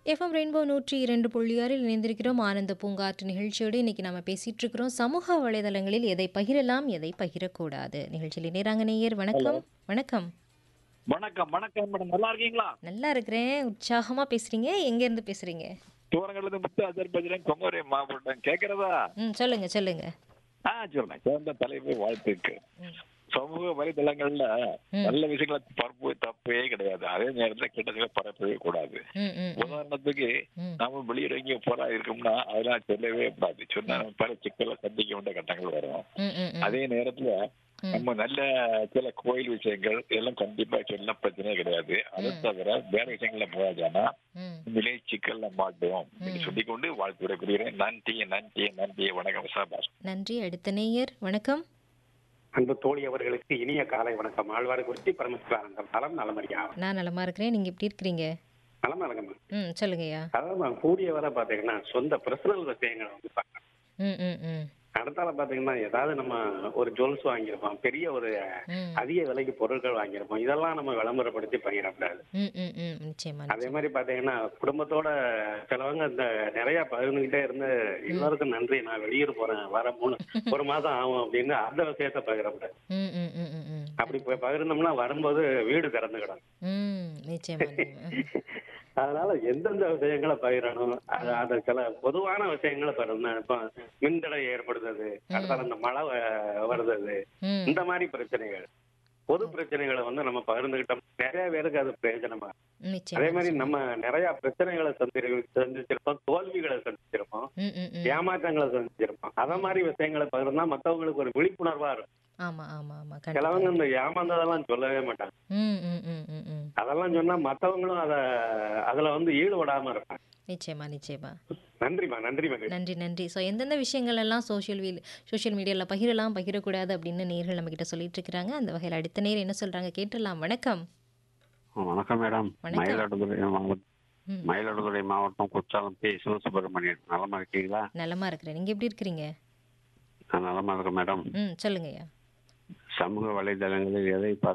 FM rainbow நூற்றி இரண்டு புள்ளி ஆறில் இணைந்திருக்கிறோம் ஆனந்த பூங்காற்று நிகழ்ச்சியோடு இன்னைக்கு நம்ம பேசிட்டு இருக்கிறோம் சமூக வலைதளங்களில் எதை பகிரலாம் எதை பகிரக்கூடாது நிகழ்ச்சியில் இணைறாங்க நேயர் வணக்கம் வணக்கம் வணக்கம் வணக்கம் மேடம் நல்லா இருக்கீங்களா நல்லா இருக்கிறேன் உற்சாகமா பேசுறீங்க எங்க இருந்து பேசுறீங்க தூரங்கள்ல முத்து அஜர் பஜ்ரன் கொங்கோரை மாவட்டம் கேக்குறதா ம் சொல்லுங்க சொல்லுங்க ஆ சொல்றேன் சிறந்த தலைவர் வாழ்த்துக்கு ம். சமூக வலைதளங்கள்ல ம். நல்ல விஷயங்களை பரப்பு தப்பே கிடையாது அதே நேரத்துல கெட்டதுல பரப்பவே கூடாது ம் ம் ம், உதாரணத்துக்கு ம் நாம வெளியிட எங்கேயும் போறா இருக்கோம்னா அதெல்லாம் சொல்லவே கூடாது சொன்னா நம்ம பல சிக்கலை சந்திக்க வேண்டிய கட்டங்கள் வரும் ம் ம் ம் அதே நேரத்துல ம். நம்ம நல்ல சில கோயில் விஷயங்கள் எல்லாம் கண்டிப்பா சொல்ல பிரச்சனையே கிடையாது அதை ம். தவிர வேற விஷயங்கள்ல போயாதானா ம் விலை சிக்கல்ல மாட்டோம் என்று ம். சொல்லிக்கொண்டு வாழ்த்து விடக்கூடியேன் நன்றி நன்றி நன்றி வணக்கம் சாபாஷ் நன்றி அடுத்த நேயர் வணக்கம் அன்பு தோழி அவர்களுக்கு இனிய காலை வணக்கம் ஆழ்வார்குறிச்சி பரமசிவானந்தம் நலம் நலமறியா நான் நலமா இருக்கிறேன் நீங்க எப்படி இருக்கிறீங்க நலம் நலங்கம்மா ம் சொல்லுங்கய்யா அதாவது நான் கூடிய வரை பாத்தீங்கன்னா சொந்த பர்சனல் விஷயங்களை வந்து பார்க்கணும் ம் ம் ம் அடுத்தால பாத்தீங்கன்னா ஏதாவது நம்ம ஒரு ஜுவல்ஸ் வாங்கியிருப்போம் பெரிய ஒரு ம் அதிக விலைக்கு பொருட்கள் வாங்கியிருப்போம் இதெல்லாம் நம்ம விளம்பரப்படுத்தி பகிரக்கூடாது ம் ம் ம் நிச்சயமா அதே மாதிரி பாத்தீங்கன்னா குடும்பத்தோட சிலவங்க இந்த நிறைய பகிர்ந்துகிட்டே இருந்து எல்லாருக்கும் நன்றி நான் வெளியூர் போறேன் வர மூணு ஒரு மாதம் ஆகும் அப்படின்னு அந்த விஷயத்த பகிரக்கூடாது ம் ம் ம் ம் ம் அப்படி போய் பகிர்ந்தோம்னா வரும்போது வீடு திறந்து கிடக்கும் ம் நிச்சயமா நிச்சயமா. அதனால எந்தெந்த விஷயங்களை பகிரணும் அது அது சில பொதுவான விஷயங்களை பகிரணும் இப்போ மின்தடை ஏற்படுறது அடுத்தால இந்த மழை வ- வருது ம் இந்த மாதிரி பிரச்சனைகள் பொது பிரச்சனைகளை வந்து நம்ம பகிர்ந்துகிட்டோம் நிறைய பேருக்கு அது பிரயோஜனமா இருக்கும். நிச்சயமா அதே மாதிரி நம்ம நிறைய பிரச்சனைகளை சந்தி சந்திச்சிருப்போம் தோல்விகளை சந்திச்சிருப்போம் ம் ம் ம் ஏமாற்றங்களை சந்திச்சிருப்போம் அத மாதிரி விஷயங்களை பகிர்ந்தா மத்தவங்களுக்கு ஒரு விழிப்புணர்வா இருக்கும் ஆமா ஆமா ஆமா கண்டிப்பா சிலவங்க இந்த ஏமாந்ததெல்லாம் சொல்லவே மாட்டாங்க ம் ம் ம் ம் ம் அதெல்லாம் சொன்னா மத்தவங்களும் அத அதுல வந்து ஈடுபடாம இருப்பாங்க நிச்சயமா நிச்சயமா நன்றிமா நன்றி மகிழ்ச்சி நன்றி நன்றி ஸோ எந்தெந்த விஷயங்கள் எல்லாம் சோஷியல் வீல் சோஷியல் மீடியாவில் பகிரலாம் பகிரக்கூடாது அப்படின்னு நேர்கள் நம்மக்கிட்ட சொல்லிட்டு இருக்கிறாங்க அந்த வகையில் அடுத்த நேர் என்ன சொல்றாங்க கேட்டுடலாம் வணக்கம் வணக்கம் மேடம் வணக்கம். மயிலாடுதுறை மாவட்டம் ம் மயிலாடுதுறை மாவட்டம் குற்றாலம் பி சிவசுப்பிரமணியன் நலமா இருக்கீங்களா நலமா இருக்கிறேன் நீங்க எப்படி இருக்கிறீங்க நான் நலமா இருக்கேன் மேடம் ம் சொல்லுங்கய்யா சமூக வலைதளங்களில் எதை